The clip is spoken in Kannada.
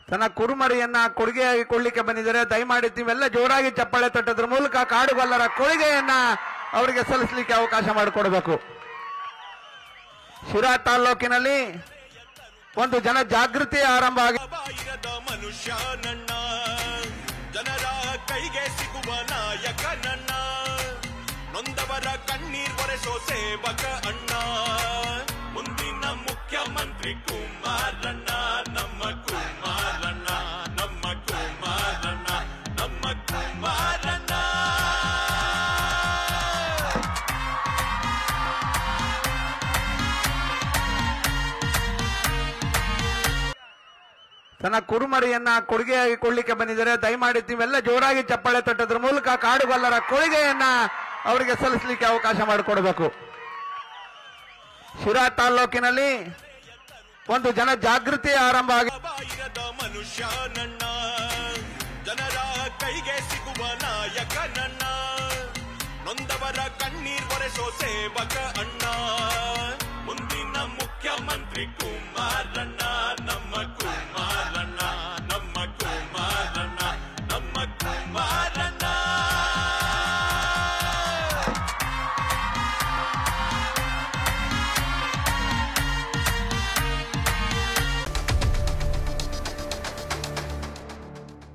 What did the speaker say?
ತನ್ನ ಕುರುಮರಿಯನ್ನ ಕೊಡುಗೆಯಾಗಿ ಕೊಡ್ಲಿಕ್ಕೆ ಬಂದಿದ್ದಾರೆ ದಯಮಾಡಿ ನೀವೆಲ್ಲ ಜೋರಾಗಿ ಚಪ್ಪಾಳೆ ತಟ್ಟೋದ್ರ ಮೂಲಕ ಕಾಡುಗೊಲ್ಲರ ಕೊಡುಗೆಯನ್ನ ಅವರಿಗೆ ಸಲ್ಲಿಸಲಿಕ್ಕೆ ಅವಕಾಶ ಮಾಡಿಕೊಡ್ಬೇಕು ಶಿರಾ ತಾಲ್ಲೂಕಿನಲ್ಲಿ ಒಂದು ಜನ ಜಾಗೃತಿ ಆರಂಭ ಆಗಿ ಬಾಯಿರದ ಮನುಷ್ಯ ನನ್ನ ಜನರ ಕೈಗೆ ಸಿಗುವ ನಾಯಕ ನನ್ನ ನೊಂದವರ ಕಣ್ಣೀರ್ ಒರೆಸೋ ಸೇವಕ ಅಣ್ಣ ಮುಂದಿನ ಮುಖ್ಯಮಂತ್ರಿ ಕುಮಾರಣ್ಣ ನಮ್ಮ ಕುಮಾರಣ್ಣ ನಮ್ಮ ಕುಮಾರಣ್ಣ ನಮ್ಮ ಕುಮಾರಣ್ಣ ತನ್ನ ಕುರುಮರಿಯನ್ನ ಕೊಡುಗೆಯಾಗಿ ಕೊಡ್ಲಿಕ್ಕೆ ಬಂದಿದ್ದಾರೆ ದಯಮಾಡಿ ನೀವೆಲ್ಲ ಜೋರಾಗಿ ಚಪ್ಪಾಳೆ ತಟ್ಟೋದ್ರ ಮೂಲಕ ಕಾಡುಗೊಲ್ಲರ ಕೊಡುಗೆಯನ್ನ ಅವರಿಗೆ ಸಲ್ಲಿಸಲಿಕ್ಕೆ ಅವಕಾಶ ಮಾಡಿಕೊಡ್ಬೇಕು ಶಿರಾ ತಾಲ್ಲೂಕಿನಲ್ಲಿ ಒಂದು ಜನ ಜಾಗೃತಿ ಆರಂಭ ಆಗಿ ಬಾಯಿರದ ಮನುಷ್ಯ ನನ್ನ ಜನರ ಕೈಗೆ ಸಿಗುವ ನಾಯಕ ನನ್ನ ನೊಂದವರ ಕಣ್ಣೀರ್ ಒರೆಸೋ ಸೇವಕ ಅಣ್ಣ ಮುಂದಿನ ಮುಖ್ಯಮಂತ್ರಿ ಕುಮಾರಣ್ಣ